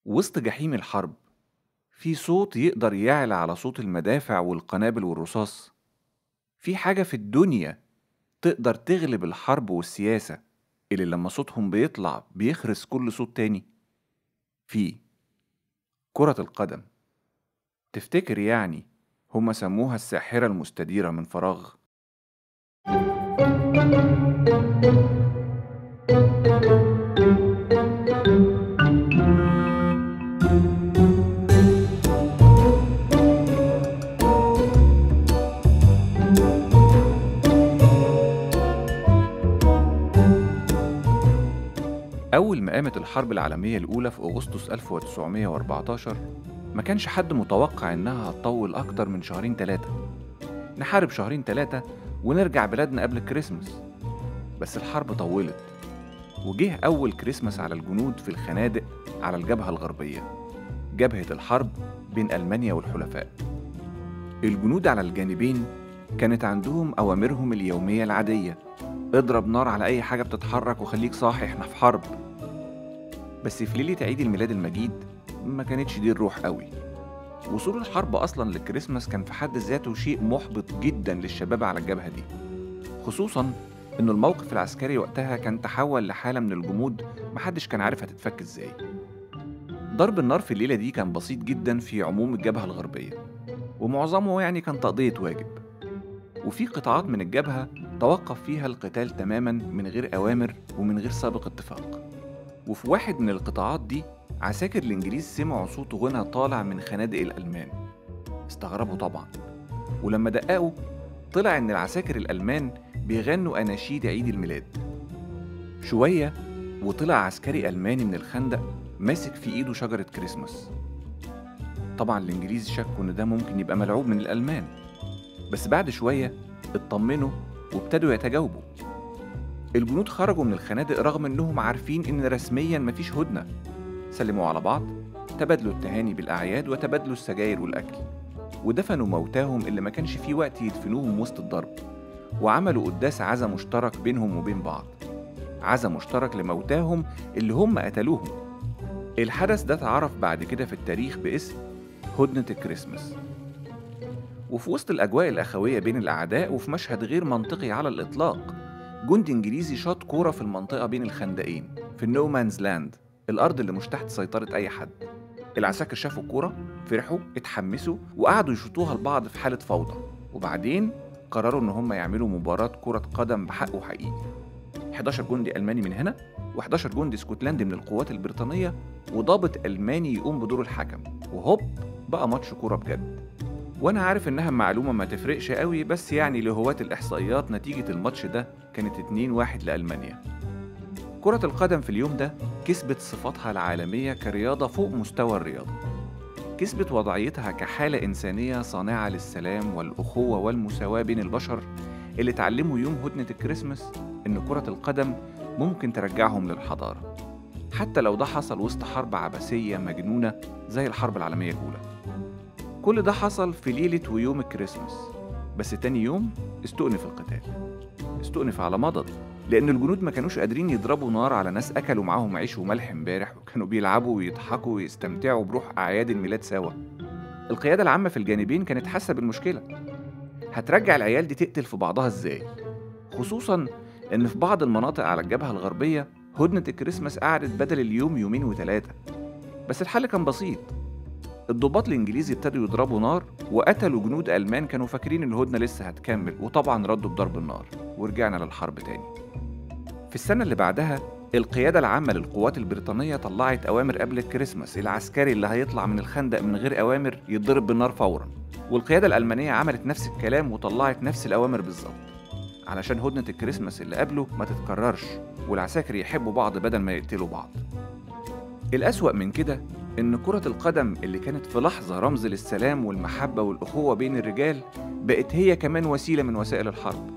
وسط جحيم الحرب في صوت يقدر يعلى على صوت المدافع والقنابل والرصاص في حاجة في الدنيا تقدر تغلب الحرب والسياسة اللي لما صوتهم بيطلع بيخرس كل صوت تاني في كرة القدم تفتكر يعني هما سموها الساحرة المستديرة من فراغ أول ما قامت الحرب العالمية الأولى في أغسطس 1914 ما كانش حد متوقع إنها هتطول أكتر من شهرين تلاتة نحارب شهرين تلاتة ونرجع بلادنا قبل الكريسماس بس الحرب طولت وجه أول كريسماس على الجنود في الخنادق على الجبهة الغربية جبهة الحرب بين ألمانيا والحلفاء الجنود على الجانبين كانت عندهم أوامرهم اليومية العادية اضرب نار على أي حاجة بتتحرك وخليك صاحي احنا في حرب بس في ليلة عيد الميلاد المجيد ما كانتش دي الروح قوي وصول الحرب أصلا للكريسماس كان في حد ذاته شيء محبط جدا للشباب على الجبهة دي خصوصا إنه الموقف العسكري وقتها كان تحول لحالة من الجمود محدش كان عارف هتتفك ازاي ضرب النار في الليلة دي كان بسيط جدا في عموم الجبهة الغربية ومعظمه يعني كان تقضية واجب وفي قطاعات من الجبهة توقف فيها القتال تماما من غير أوامر ومن غير سابق اتفاق وفي واحد من القطاعات دي عساكر الإنجليز سمعوا صوت غنى طالع من خنادق الألمان استغربوا طبعا ولما دققوا طلع إن العساكر الألمان بيغنوا أناشيد عيد الميلاد شوية وطلع عسكري ألماني من الخندق ماسك في إيده شجرة كريسماس طبعا الإنجليز شكوا إن ده ممكن يبقى ملعوب من الألمان بس بعد شوية اطمنوا وابتدوا يتجاوبوا الجنود خرجوا من الخنادق رغم انهم عارفين ان رسميا مفيش هدنة سلموا على بعض تبادلوا التهاني بالأعياد وتبادلوا السجاير والأكل ودفنوا موتاهم اللي ما كانش فيه وقت يدفنوهم وسط الضرب وعملوا قداس عزا مشترك بينهم وبين بعض عزا مشترك لموتاهم اللي هم قتلوهم الحدث ده اتعرف بعد كده في التاريخ باسم هدنة الكريسماس وفي وسط الأجواء الأخوية بين الأعداء وفي مشهد غير منطقي على الإطلاق جندي إنجليزي شاط كورة في المنطقة بين الخندقين في النومانز لاند الأرض اللي مش تحت سيطرة أي حد العساكر شافوا الكورة فرحوا اتحمسوا وقعدوا يشوطوها لبعض في حالة فوضى وبعدين قرروا إن هم يعملوا مباراة كرة قدم بحق وحقيقي 11 جندي ألماني من هنا و11 جندي اسكتلندي من القوات البريطانية وضابط ألماني يقوم بدور الحكم وهوب بقى ماتش كورة بجد وانا عارف انها معلومه ما تفرقش قوي بس يعني لهواة الاحصائيات نتيجه الماتش ده كانت 2-1 لالمانيا كرة القدم في اليوم ده كسبت صفاتها العالمية كرياضة فوق مستوى الرياضة كسبت وضعيتها كحالة إنسانية صانعة للسلام والأخوة والمساواة بين البشر اللي اتعلموا يوم هدنة الكريسماس إن كرة القدم ممكن ترجعهم للحضارة حتى لو ده حصل وسط حرب عبثية مجنونة زي الحرب العالمية الأولى كل ده حصل في ليلة ويوم الكريسماس بس تاني يوم استؤنف القتال استؤنف على مضض لأن الجنود ما كانوش قادرين يضربوا نار على ناس أكلوا معاهم عيش وملح امبارح وكانوا بيلعبوا ويضحكوا ويستمتعوا بروح أعياد الميلاد سوا القيادة العامة في الجانبين كانت حاسة بالمشكلة هترجع العيال دي تقتل في بعضها ازاي خصوصا ان في بعض المناطق على الجبهة الغربية هدنة الكريسماس قعدت بدل اليوم يومين وتلاتة بس الحل كان بسيط الضباط الانجليزي ابتدوا يضربوا نار وقتلوا جنود المان كانوا فاكرين ان الهدنه لسه هتكمل وطبعا ردوا بضرب النار ورجعنا للحرب تاني في السنه اللي بعدها القيادة العامة للقوات البريطانية طلعت أوامر قبل الكريسماس العسكري اللي هيطلع من الخندق من غير أوامر يتضرب بالنار فورا والقيادة الألمانية عملت نفس الكلام وطلعت نفس الأوامر بالظبط علشان هدنة الكريسماس اللي قبله ما تتكررش والعساكر يحبوا بعض بدل ما يقتلوا بعض الأسوأ من كده إن كرة القدم اللي كانت في لحظة رمز للسلام والمحبة والأخوة بين الرجال بقت هي كمان وسيلة من وسائل الحرب.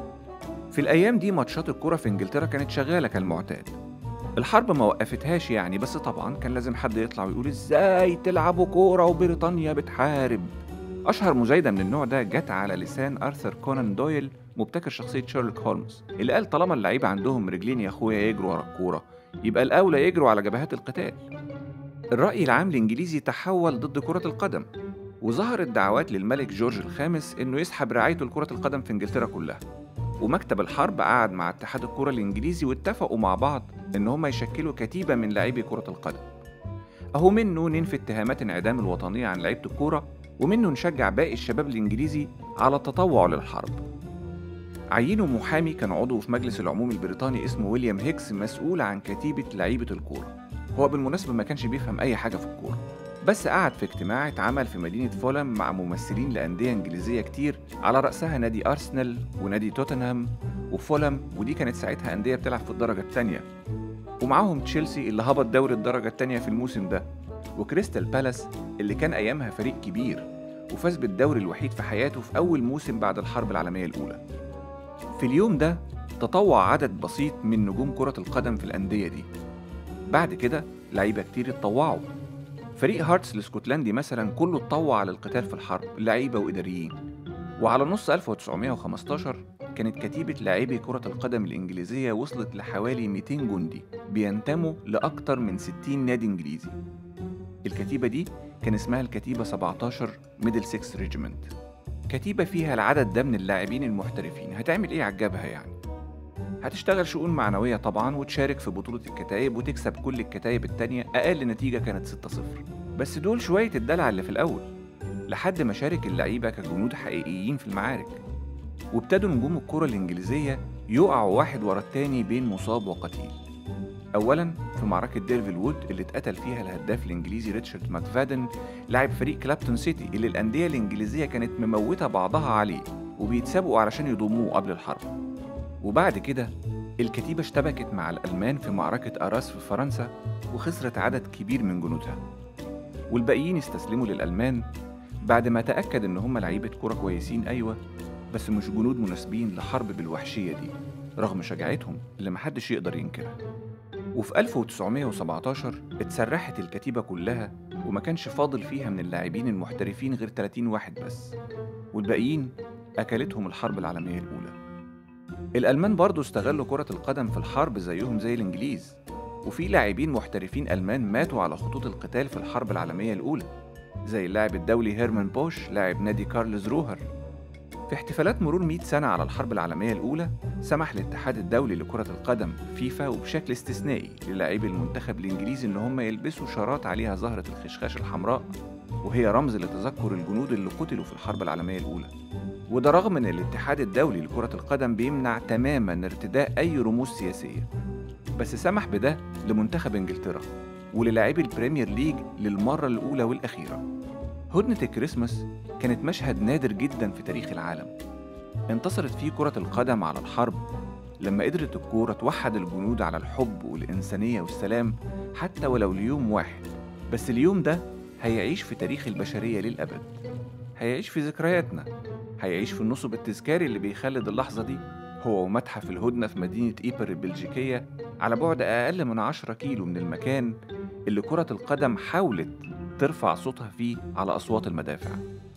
في الأيام دي ماتشات الكرة في إنجلترا كانت شغالة كالمعتاد. الحرب ما وقفتهاش يعني بس طبعا كان لازم حد يطلع ويقول إزاي تلعبوا كورة وبريطانيا بتحارب. أشهر مزايدة من النوع ده جت على لسان أرثر كونان دويل مبتكر شخصية شيرلوك هولمز اللي قال طالما اللعيبة عندهم رجلين يا أخويا يجروا ورا الكورة يبقى الأولى يجروا على جبهات القتال الرأي العام الإنجليزي تحول ضد كرة القدم وظهرت دعوات للملك جورج الخامس إنه يسحب رعايته لكرة القدم في إنجلترا كلها ومكتب الحرب قعد مع اتحاد الكرة الإنجليزي واتفقوا مع بعض إن هم يشكلوا كتيبة من لاعبي كرة القدم أهو منه ننفي اتهامات انعدام الوطنية عن لعيبة الكورة ومنه نشجع باقي الشباب الإنجليزي على التطوع للحرب عينوا محامي كان عضو في مجلس العموم البريطاني اسمه ويليام هيكس مسؤول عن كتيبة لعيبة الكورة هو بالمناسبة ما كانش بيفهم أي حاجة في الكورة بس قعد في اجتماع اتعمل في مدينة فولم مع ممثلين لأندية إنجليزية كتير على رأسها نادي أرسنال ونادي توتنهام وفولم ودي كانت ساعتها أندية بتلعب في الدرجة التانية ومعاهم تشيلسي اللي هبط دوري الدرجة التانية في الموسم ده وكريستال بالاس اللي كان أيامها فريق كبير وفاز بالدوري الوحيد في حياته في أول موسم بعد الحرب العالمية الأولى في اليوم ده تطوع عدد بسيط من نجوم كرة القدم في الأندية دي بعد كده لعيبة كتير اتطوعوا فريق هارتس الاسكتلندي مثلا كله اتطوع على القتال في الحرب لعيبة وإداريين وعلى نص 1915 كانت كتيبة لاعبي كرة القدم الإنجليزية وصلت لحوالي 200 جندي بينتموا لأكتر من 60 نادي إنجليزي الكتيبة دي كان اسمها الكتيبة 17 ميدل 6 ريجيمنت كتيبة فيها العدد ده من اللاعبين المحترفين هتعمل ايه عجبها يعني هتشتغل شؤون معنوية طبعا وتشارك في بطولة الكتايب وتكسب كل الكتايب التانية أقل نتيجة كانت 6-0 بس دول شوية الدلع اللي في الأول لحد ما شارك اللعيبة كجنود حقيقيين في المعارك وابتدوا نجوم الكرة الإنجليزية يقعوا واحد ورا التاني بين مصاب وقتيل أولا في معركة ديرفيل وود اللي اتقتل فيها الهداف الإنجليزي ريتشارد ماكفادن لاعب فريق كلابتون سيتي اللي الأندية الإنجليزية كانت مموتة بعضها عليه وبيتسابقوا علشان يضموه قبل الحرب وبعد كده الكتيبة اشتبكت مع الألمان في معركة أراس في فرنسا وخسرت عدد كبير من جنودها والباقيين استسلموا للألمان بعد ما تأكد إن هم لعيبة كرة كويسين أيوة بس مش جنود مناسبين لحرب بالوحشية دي رغم شجاعتهم اللي محدش يقدر ينكرها وفي 1917 اتسرحت الكتيبة كلها وما كانش فاضل فيها من اللاعبين المحترفين غير 30 واحد بس والباقيين أكلتهم الحرب العالمية الأولى الألمان برضو استغلوا كرة القدم في الحرب زيهم زي الإنجليز وفي لاعبين محترفين ألمان ماتوا على خطوط القتال في الحرب العالمية الأولى زي اللاعب الدولي هيرمان بوش لاعب نادي كارلز روهر في احتفالات مرور 100 سنة على الحرب العالمية الأولى سمح الاتحاد الدولي لكرة القدم فيفا وبشكل استثنائي للاعبي المنتخب الإنجليزي إن هم يلبسوا شارات عليها زهرة الخشخاش الحمراء وهي رمز لتذكر الجنود اللي قتلوا في الحرب العالمية الأولى وده رغم ان الاتحاد الدولي لكرة القدم بيمنع تماما ارتداء اي رموز سياسية بس سمح بده لمنتخب انجلترا وللاعبي البريمير ليج للمرة الأولى والأخيرة هدنة الكريسماس كانت مشهد نادر جدا في تاريخ العالم انتصرت فيه كرة القدم على الحرب لما قدرت الكورة توحد الجنود على الحب والإنسانية والسلام حتى ولو ليوم واحد بس اليوم ده هيعيش في تاريخ البشرية للأبد هيعيش في ذكرياتنا هيعيش في النصب التذكاري اللي بيخلد اللحظة دي هو ومتحف الهدنة في مدينة إيبر البلجيكية على بعد أقل من عشرة كيلو من المكان اللي كرة القدم حاولت ترفع صوتها فيه على أصوات المدافع